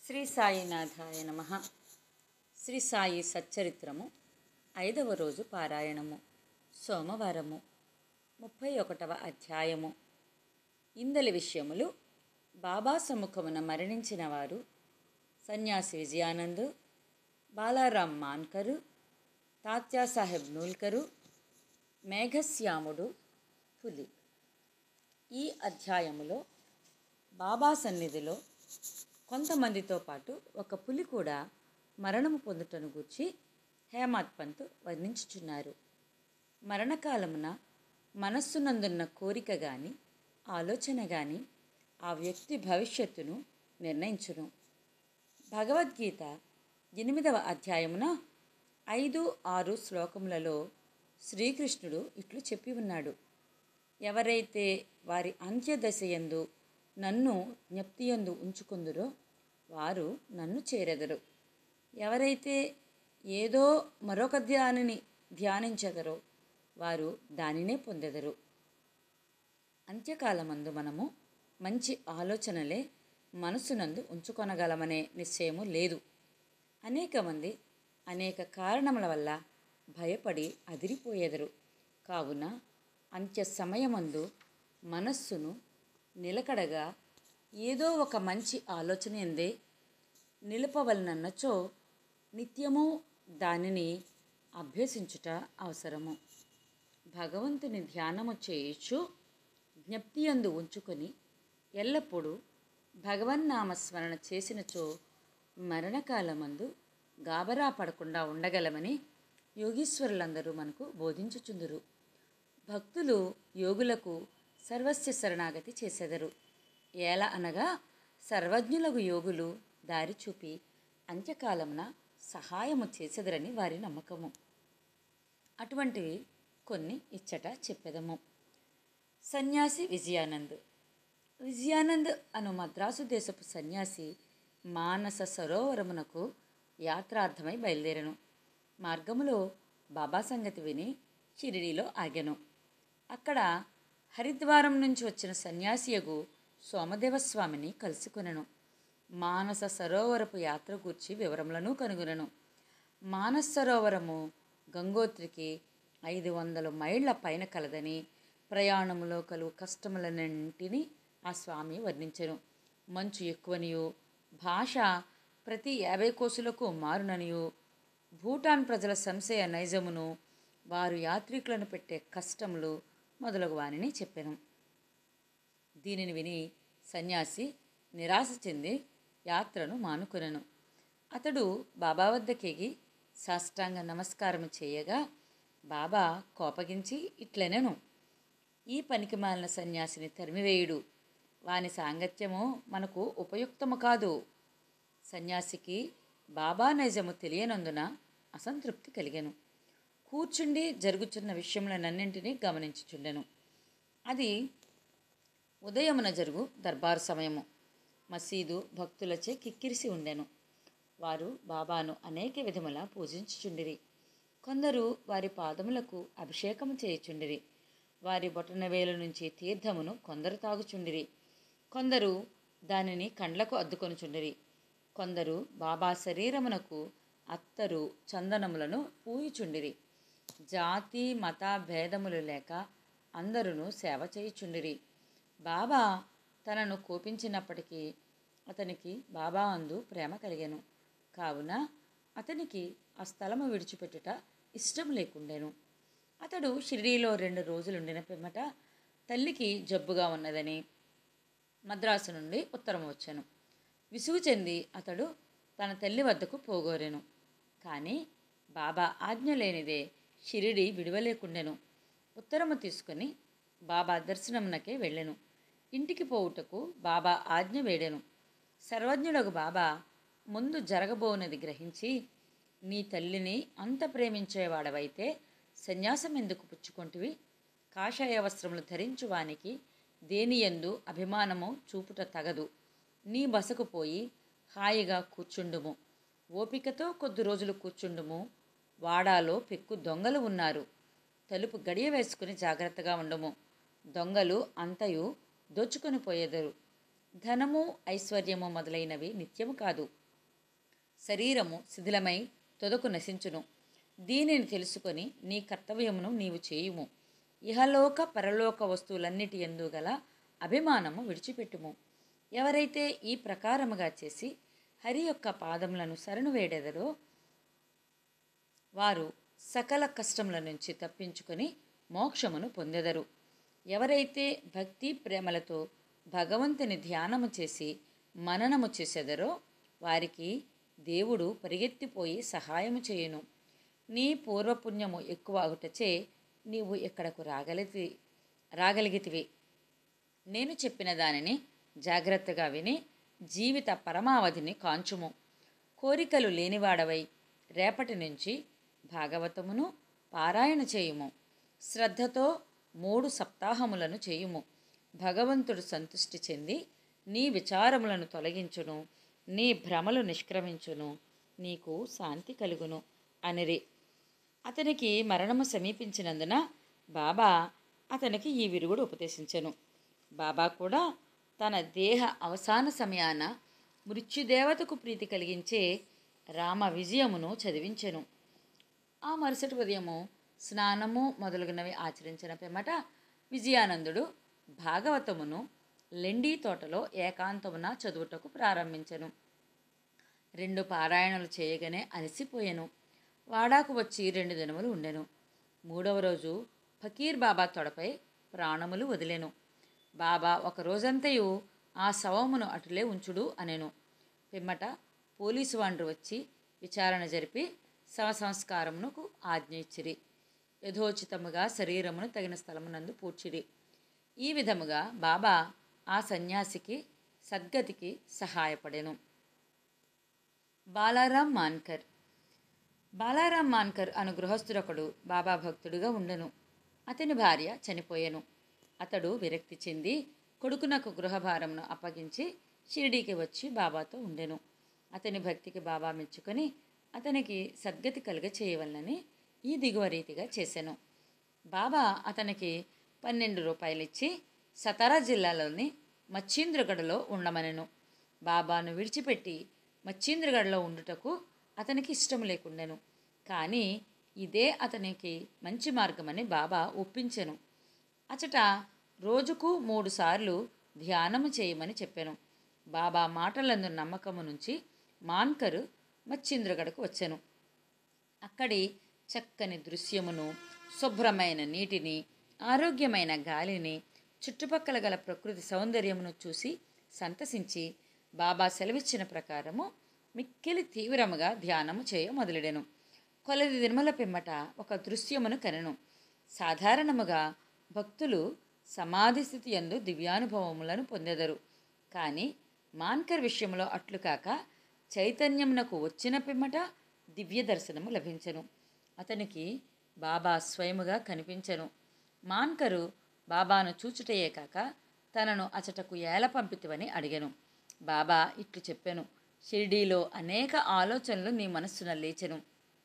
శ్రీ సాయినాథాయ నమ శ్రీ సాయి సచ్చరిత్రము ఐదవ రోజు పారాయణము సోమవారము ముప్పై ఒకటవ అధ్యాయము ఇందలి విషయములు బాబా సముఖమున మరణించిన వారు సన్యాసి విజయానంద్ బాలారాం మాన్కరు తాత్యాసాహెబ్ నూల్కరు మేఘశ్యాముడు పులి ఈ అధ్యాయములో బాబా సన్నిధిలో కొంతమందితో పాటు ఒక పులి కూడా మరణము పొందుటను గూర్చి హేమాత్ పంత్ వర్ణించుచున్నారు మరణకాలమున మనస్సునందున్న కోరిక గాని ఆలోచన గాని ఆ వ్యక్తి భవిష్యత్తును నిర్ణయించును భగవద్గీత ఎనిమిదవ అధ్యాయమున ఐదు ఆరు శ్లోకములలో శ్రీకృష్ణుడు ఇట్లు చెప్పి ఉన్నాడు ఎవరైతే వారి అంత్యదశయందు నన్ను జ్ఞప్తియందు ఉంచుకుందురో వారు నన్ను చేరెదరు ఎవరైతే ఏదో మరొక ధ్యానిని ధ్యానించెదరో వారు దానినే పొందెదరు అంత్యకాలమందు మనము మంచి ఆలోచనలే మనసునందు ఉంచుకొనగలమనే నిశ్చయము లేదు అనేక మంది అనేక కారణముల వల్ల భయపడి అదిరిపోయేదరు కావున అంత్య సమయమందు మనస్సును నిలకడగా ఏదో ఒక మంచి ఆలోచన ఎందే నిలపవలనన్నచో నిత్యము దానిని అభ్యసించుట అవసరము భగవంతుని ధ్యానము చేయుచు జ్ఞప్తియందు ఉంచుకొని ఎల్లప్పుడూ భగవన్నామస్మరణ చేసినచో మరణకాలమందు గాబరా పడకుండా ఉండగలమని యోగీశ్వరులందరూ మనకు బోధించుచుందురు భక్తులు యోగులకు సర్వస్య శరణాగతి చేసెదరు ఎలా అనగా సర్వజ్ఞులకు యోగులు దారి చూపి అంత్యకాలమున సహాయము చేసెదరని వారి నమ్మకము అటువంటివి కొన్ని ఇచ్చట చెప్పెదము సన్యాసి విజయానంద్ విజయానంద్ అను మద్రాసు దేశపు సన్యాసి మానస సరోవరమునకు యాత్రార్థమై బయలుదేరను మార్గములో బాబా సంగతి విని షిరిడీలో ఆగెను అక్కడ హరిద్వారం నుంచి వచ్చిన సన్యాసియగు సోమదేవస్వామిని కలుసుకునను మానస సరోవరపు యాత్ర గూర్చి వివరములను కనుగొనను మానస సరోవరము గంగోత్రికి ఐదు వందల మైళ్ళ పైన కలదని ప్రయాణములో కలుగు కష్టములన్నింటినీ ఆ స్వామి వర్ణించెను మంచు ఎక్కువనియు భాష ప్రతి యాభై కోసులకు మారుననియు భూటాన్ ప్రజల సంశయ నైజమును వారు యాత్రికులను పెట్టే కష్టములు మొదలగు వానిని చెప్పాను దీనిని విని సన్యాసి నిరాశ చెంది యాత్రను మానుకొనెను అతడు బాబా వద్దకెగి సాష్టాంగ నమస్కారం చేయగా బాబా కోపగించి ఇట్లనెను ఈ పనికి మాలిన సన్యాసిని తరిమివేయుడు వాని సాంగత్యము మనకు ఉపయుక్తము కాదు సన్యాసికి బాబా నైజము తెలియనందున అసంతృప్తి కలిగెను కూర్చుండి జరుగుచున్న విషయములనన్నింటినీ గమనించుచుండెను అది ఉదయమున జరుగు దర్బారు సమయము మసీదు భక్తులచే కిక్కిరిసి ఉండెను వారు బాబాను అనేక విధముల పూజించుచుండిరి కొందరు వారి పాదములకు అభిషేకము చేయుచుండిరి వారి బొటనవేలు నుంచి తీర్థమును కొందరు తాగుచుండిరి కొందరు దానిని కండ్లకు అద్దుకొనుచుండిరి కొందరు బాబా శరీరమునకు అత్తరు చందనములను పూయుచుండిరి జాతి మత భేదములు లేక అందరూ సేవ చేయుచుండిరి బాబా తనను కోపించినప్పటికీ అతనికి బాబా అందు ప్రేమ కలిగెను కావున అతనికి ఆ స్థలము విడిచిపెట్టుట ఇష్టం లేకుండెను అతడు షిరిడీలో రెండు రోజులుండిన పిమ్మట తల్లికి జబ్బుగా ఉన్నదని మద్రాసు నుండి ఉత్తరం వచ్చాను విసుగు చెంది అతడు తన తల్లి వద్దకు పోగోరెను కానీ బాబా ఆజ్ఞ లేనిదే షిరిడి విడవలేకుండెను ఉత్తరము తీసుకుని బాబా దర్శనమునకే వెళ్ళెను ఇంటికి పోవుటకు బాబా ఆజ్ఞ వేడెను సర్వజ్ఞుడకు బాబా ముందు జరగబోనది గ్రహించి నీ తల్లిని అంత ప్రేమించేవాడవైతే సన్యాసం ఎందుకు పుచ్చుకొంటివి కాషాయ వస్త్రములు ధరించువానికి దేనియందు అభిమానము చూపుట తగదు నీ బసకు పోయి హాయిగా కూర్చుండుము ఓపికతో కొద్ది రోజులు కూర్చుండుము వాడాలో పెక్కు దొంగలు ఉన్నారు తలుపు గడియ వేసుకుని జాగ్రత్తగా ఉండము దొంగలు అంతయు దోచుకొని పోయేదరు ధనము ఐశ్వర్యము మొదలైనవి నిత్యము కాదు శరీరము శిథిలమై తొదకు నశించును దీనిని తెలుసుకొని నీ కర్తవ్యమును నీవు చేయుము ఇహలోక పరలోక వస్తువులన్నిటి ఎందు గల అభిమానము విడిచిపెట్టుము ఎవరైతే ఈ ప్రకారముగా చేసి హరి యొక్క పాదములను శరణు వేడెదరో వారు సకల కష్టముల నుంచి తప్పించుకొని మోక్షమును పొందెదరు ఎవరైతే భక్తి ప్రేమలతో భగవంతుని ధ్యానము చేసి మననము చేసెదరో వారికి దేవుడు పరిగెత్తిపోయి సహాయము చేయును నీ పూర్వపుణ్యము ఎక్కువ అగుటచే నీవు ఇక్కడకు రాగలిగి రాగలిగితివి నేను చెప్పిన దానిని జాగ్రత్తగా విని జీవిత పరమావధిని కాంచుము కోరికలు లేనివాడవై రేపటి నుంచి భాగవతమును పారాయణ చేయుము శ్రద్ధతో మూడు సప్తాహములను చేయుము భగవంతుడు సంతుష్టి చెంది నీ విచారములను తొలగించును నీ భ్రమలు నిష్క్రమించును నీకు శాంతి కలుగును అనిరి అతనికి మరణము సమీపించినందున బాబా అతనికి ఈ విరుగుడు ఉపదేశించెను బాబా కూడా తన దేహ అవసాన సమయాన మృత్యుదేవతకు ప్రీతి కలిగించే రామ విజయమును చదివించెను ఆ మరుసటి ఉదయము స్నానము మొదలగునవి ఆచరించిన పిమ్మట విజయానందుడు భాగవతమును లెండీ తోటలో ఏకాంతమున చదువుటకు ప్రారంభించెను రెండు పారాయణలు చేయగానే అలసిపోయాను వాడాకు వచ్చి రెండు దినములు ఉండెను మూడవ రోజు ఫకీర్ బాబా తొడపై ప్రాణములు వదిలెను బాబా ఒక రోజంతయు ఆ శవమును అటులే ఉంచుడు అనెను పిమ్మట పోలీసు వాండ్రు వచ్చి విచారణ జరిపి శవ సంస్కారమునకు ఆజ్ఞ ఇచ్చిరి యథోచితముగా శరీరమును తగిన స్థలమునందు పూడ్చిరి ఈ విధముగా బాబా ఆ సన్యాసికి సద్గతికి సహాయపడెను బాలారాం మాన్కర్ బాలారాం మాన్కర్ అను గృహస్థుడొకడు బాబా భక్తుడుగా ఉండెను అతని భార్య చనిపోయెను అతడు విరక్తి చెంది కొడుకునకు గృహభారమును అప్పగించి షిరిడీకి వచ్చి బాబాతో ఉండెను అతని భక్తికి బాబా మెచ్చుకొని అతనికి సద్గతి కలుగ చేయవలనని ఈ దిగువ రీతిగా చేశాను బాబా అతనికి పన్నెండు రూపాయలు ఇచ్చి సతారా జిల్లాలోని మచ్చీంద్రగఢలో ఉండమనెను బాబాను విడిచిపెట్టి మచ్చీంద్రగఢలో ఉండుటకు అతనికి ఇష్టం లేకుండెను కానీ ఇదే అతనికి మంచి మార్గమని బాబా ఒప్పించెను అచట రోజుకు మూడు సార్లు ధ్యానము చేయమని చెప్పాను బాబా మాటలందు నమ్మకము నుంచి మాన్కరు మచ్చింద్రగడకు వచ్చాను అక్కడి చక్కని దృశ్యమును శుభ్రమైన నీటిని ఆరోగ్యమైన గాలిని చుట్టుపక్కల గల ప్రకృతి సౌందర్యమును చూసి సంతసించి బాబా సెలవిచ్చిన ప్రకారము మిక్కిలి తీవ్రముగా ధ్యానము చేయ మొదలెడెను కొలది దినముల పిమ్మట ఒక దృశ్యమును కనెను సాధారణముగా భక్తులు సమాధి స్థితి యందు దివ్యానుభవములను పొందెదరు కానీ మాన్కర్ విషయంలో అట్లు కాక చైతన్యమునకు వచ్చిన పిమ్మట దివ్య దర్శనము లభించెను అతనికి బాబా స్వయముగా కనిపించెను మాన్కరు బాబాను చూచుటయే కాక తనను అచటకు ఏల పంపితివని అడిగెను బాబా ఇట్లు చెప్పెను షిరిడీలో అనేక ఆలోచనలు నీ మనస్సున లేచెను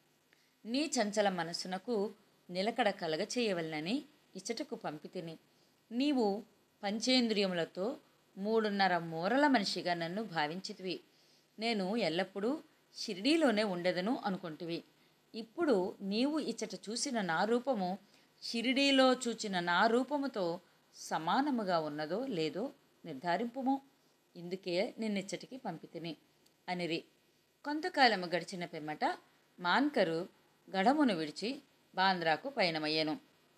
నీ చంచల మనస్సునకు నిలకడ కలగ చేయవలనని ఇచ్చటకు పంపితిని నీవు పంచేంద్రియములతో మూడున్నర మూరల మనిషిగా నన్ను భావించితివి నేను ఎల్లప్పుడూ షిరిడీలోనే ఉండెదను అనుకుంటివి ఇప్పుడు నీవు ఇచ్చట చూసిన నా రూపము షిరిడీలో చూచిన నా రూపముతో సమానముగా ఉన్నదో లేదో నిర్ధారింపుము ఇందుకే నిన్నిచ్చటికి పంపితిని అనిరి కొంతకాలము గడిచిన పిమ్మట మాన్కరు గడమును విడిచి బాంద్రాకు పయనమయ్యెను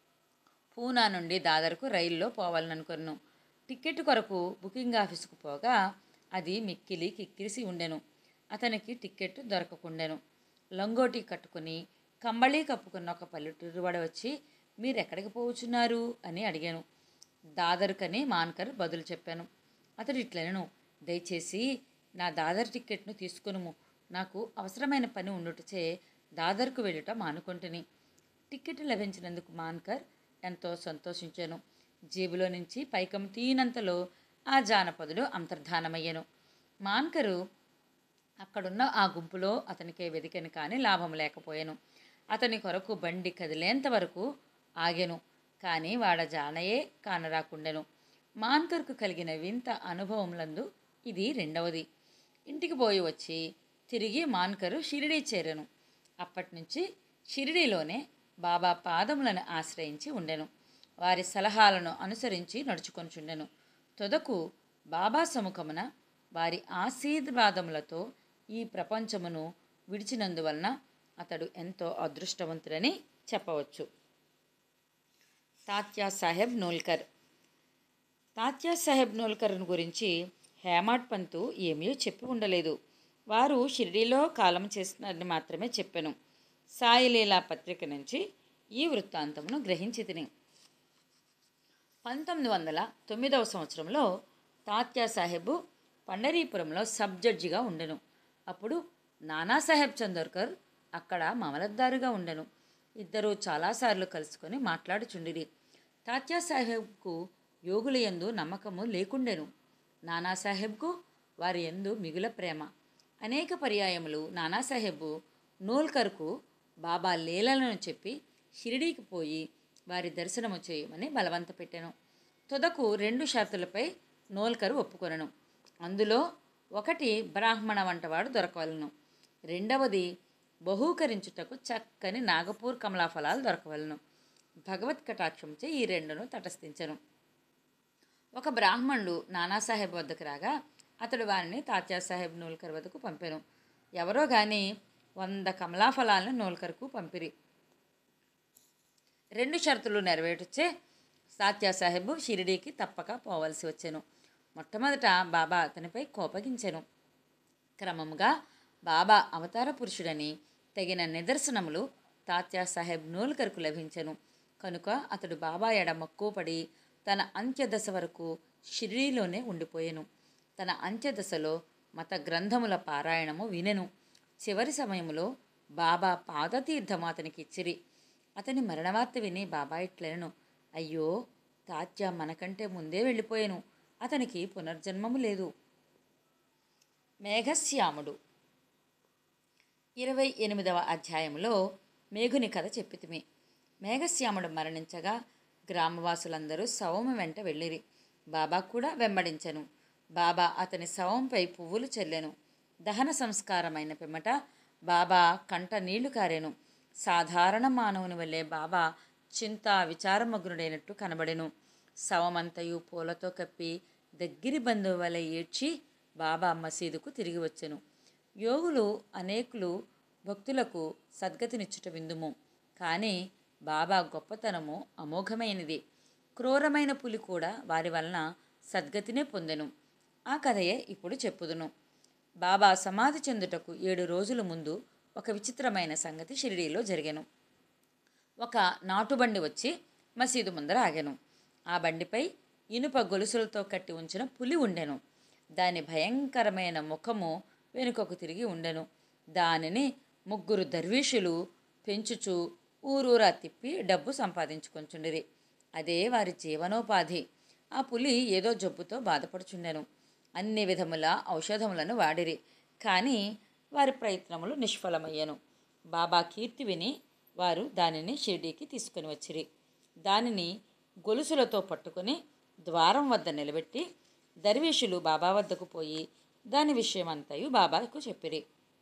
పూనా నుండి దాదర్కు రైల్లో పోవాలనుకున్నాను టికెట్ కొరకు బుకింగ్ ఆఫీసుకు పోగా అది మిక్కిలి కిక్కిరిసి ఉండెను అతనికి టికెట్ దొరకకుండెను లంగోటి కట్టుకుని కంబళీ కప్పుకున్న ఒక పల్లెటూరువాడు వచ్చి మీరు ఎక్కడికి పోవచ్చున్నారు అని అడిగాను దాదర్కని మాన్కర్ బదులు చెప్పాను అతడు ఇట్లనను దయచేసి నా దాదర్ టిక్కెట్ను తీసుకునుము నాకు అవసరమైన పని ఉండుటచే దాదర్కు వెళ్ళుట మానుకుంటుని టిక్కెట్ లభించినందుకు మాన్కర్ ఎంతో సంతోషించాను జేబులో నుంచి పైకం తీనంతలో ఆ జానపదుడు అంతర్ధానమయ్యను మాన్కరు అక్కడున్న ఆ గుంపులో అతనికే వెదికెను కానీ లాభం లేకపోయాను అతని కొరకు బండి కదిలేంత వరకు ఆగెను కానీ వాడ జానయే కానరాకుండెను మాన్కర్కు కలిగిన వింత అనుభవములందు ఇది రెండవది ఇంటికి పోయి వచ్చి తిరిగి మాన్కరు షిరిడీ చేరెను అప్పటి నుంచి షిరిడీలోనే బాబా పాదములను ఆశ్రయించి ఉండెను వారి సలహాలను అనుసరించి నడుచుకొనుచుండెను తొదకు బాబా సముఖమున వారి ఆశీర్వాదములతో ఈ ప్రపంచమును విడిచినందువలన అతడు ఎంతో అదృష్టవంతుడని చెప్పవచ్చు తాత్యా సాహెబ్ నోల్కర్ తాత్యా సాహెబ్ నోల్కర్ గురించి హేమాడ్ పంతు ఏమీ చెప్పి ఉండలేదు వారు షిరిడీలో కాలం చేస్తున్నారని మాత్రమే చెప్పాను సాయిలీలా పత్రిక నుంచి ఈ వృత్తాంతమును గ్రహించి తిని పంతొమ్మిది వందల తొమ్మిదవ సంవత్సరంలో తాత్యా సాహెబు పండరీపురంలో సబ్ జడ్జిగా ఉండెను అప్పుడు నానాసాహెబ్ చందోర్కర్ అక్కడ మామలద్దారుగా ఉండెను ఇద్దరూ చాలాసార్లు కలుసుకొని మాట్లాడుచుండిరి తాత్యా సాహెబ్కు యోగుల యందు నమ్మకము లేకుండెను నానాసాహెబ్కు వారి యందు మిగుల ప్రేమ అనేక పర్యాయములు నానాసాహెబు నోల్కర్కు బాబా లీలలను చెప్పి షిరిడీకి పోయి వారి దర్శనము చేయమని బలవంత పెట్టెను తుదకు రెండు షరతులపై నోల్కరు ఒప్పుకొనను అందులో ఒకటి బ్రాహ్మణ వంటవాడు దొరకవలను రెండవది బహూకరించుటకు చక్కని నాగపూర్ కమలా ఫలాలు దొరకవలను భగవత్ కటాక్షంచే ఈ రెండును తటస్థించను ఒక బ్రాహ్మణుడు నానాసాహెబ్ వద్దకు రాగా అతడు వారిని తాత్యాసాహెబ్ నూల్కర్ వద్దకు పంపెను ఎవరో గాని వంద కమలా ఫలాలను నూల్కర్కు పంపిరి రెండు షరతులు నెరవేర్చే తాత్యాసాహెబ్ షిరిడీకి తప్పక పోవలసి వచ్చెను మొట్టమొదట బాబా అతనిపై కోపగించెను క్రమముగా బాబా అవతార పురుషుడని తగిన నిదర్శనములు తాత్యా సాహెబ్ నూల్కర్కు లభించెను కనుక అతడు బాబా ఎడ మక్కువపడి తన అంత్యదశ వరకు షిరిడీలోనే ఉండిపోయెను తన అంత్యదశలో మత గ్రంథముల పారాయణము వినెను చివరి సమయంలో బాబా పాదతీర్థము అతనికి ఇచ్చిరి అతని మరణవార్త విని బాబా ఇట్లెనను అయ్యో తాత్య మనకంటే ముందే వెళ్ళిపోయాను అతనికి పునర్జన్మము లేదు మేఘశ్యాముడు ఇరవై ఎనిమిదవ అధ్యాయంలో మేఘుని కథ చెప్పితిమి మేఘశ్యాముడు మరణించగా గ్రామవాసులందరూ శవము వెంట వెళ్ళిరి బాబా కూడా వెంబడించెను బాబా అతని శవంపై పువ్వులు చల్లెను దహన సంస్కారమైన పిమ్మట బాబా కంట నీళ్లు కారెను సాధారణ మానవుని వల్లే బాబా చింత విచారమగ్నుడైనట్టు కనబడెను శవమంతయు పూలతో కప్పి దగ్గరి బంధువు వలె ఏడ్చి బాబా మసీదుకు తిరిగి వచ్చెను యోగులు అనేకులు భక్తులకు సద్గతినిచ్చుట విందుము కానీ బాబా గొప్పతనము అమోఘమైనది క్రూరమైన పులి కూడా వారి వలన సద్గతినే పొందెను ఆ కథయే ఇప్పుడు చెప్పుదును బాబా సమాధి చెందుటకు ఏడు రోజుల ముందు ఒక విచిత్రమైన సంగతి షిరిడీలో జరిగెను ఒక నాటుబండి వచ్చి మసీదు ముందర ఆగెను ఆ బండిపై ఇనుప గొలుసులతో కట్టి ఉంచిన పులి ఉండెను దాని భయంకరమైన ముఖము వెనుకకు తిరిగి ఉండెను దానిని ముగ్గురు దర్వీషులు పెంచుచు ఊరూరా తిప్పి డబ్బు సంపాదించుకొంచుండిరి అదే వారి జీవనోపాధి ఆ పులి ఏదో జబ్బుతో బాధపడుచుండెను అన్ని విధముల ఔషధములను వాడిరి కానీ వారి ప్రయత్నములు నిష్ఫలమయ్యను బాబా కీర్తి విని వారు దానిని షిర్డీకి తీసుకుని వచ్చిరి దానిని గొలుసులతో పట్టుకొని ద్వారం వద్ద నిలబెట్టి దర్వేషులు బాబా వద్దకు పోయి దాని విషయమంతయు బాబాకు చెప్పిరి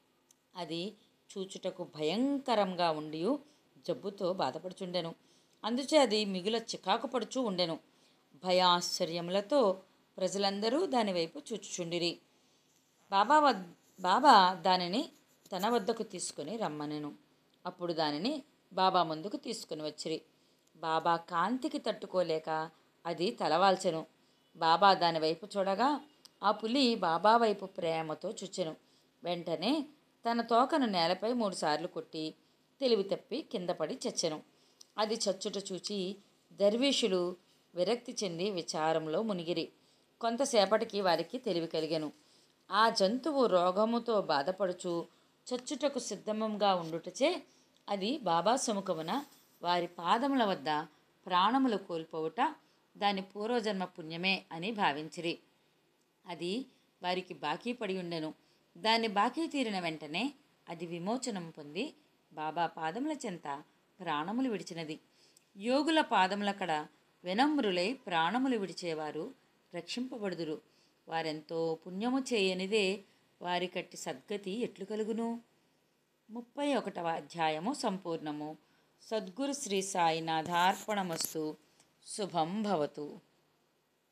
అది చూచుటకు భయంకరంగా ఉండి జబ్బుతో బాధపడుచుండెను అందుచే అది మిగుల చికాకు పడుచూ ఉండెను భయాశ్చర్యములతో ప్రజలందరూ దాని వైపు చూచుచుండిరి బాబా వద్ బాబా దానిని తన వద్దకు తీసుకుని రమ్మనెను అప్పుడు దానిని బాబా ముందుకు తీసుకుని వచ్చిరి బాబా కాంతికి తట్టుకోలేక అది తలవాల్చెను బాబా దాని వైపు చూడగా ఆ పులి బాబా వైపు ప్రేమతో చూచెను వెంటనే తన తోకను నేలపై మూడుసార్లు కొట్టి తెలివి తప్పి కింద పడి చచ్చెను అది చచ్చుట చూచి దర్వీషులు విరక్తి చెంది విచారంలో మునిగిరి కొంతసేపటికి వారికి తెలివి కలిగెను ఆ జంతువు రోగముతో బాధపడుచు చచ్చుటకు సిద్ధమంగా ఉండుటచే అది బాబా సముఖమున వారి పాదముల వద్ద ప్రాణములు కోల్పోవుట దాని పూర్వజన్మ పుణ్యమే అని భావించిరి అది వారికి బాకీ పడి ఉండెను దాని బాకీ తీరిన వెంటనే అది విమోచనం పొంది బాబా పాదముల చెంత ప్రాణములు విడిచినది యోగుల పాదములకడ వినమ్రులై ప్రాణములు విడిచేవారు రక్షింపబడుదురు వారెంతో పుణ్యము చేయనిదే వారి కట్టి సద్గతి ఎట్లు కలుగును ముప్పై ఒకటవ అధ్యాయము సంపూర్ణము సద్గురు శ్రీ సాయినాథార్పణమస్తు శుభం భవతు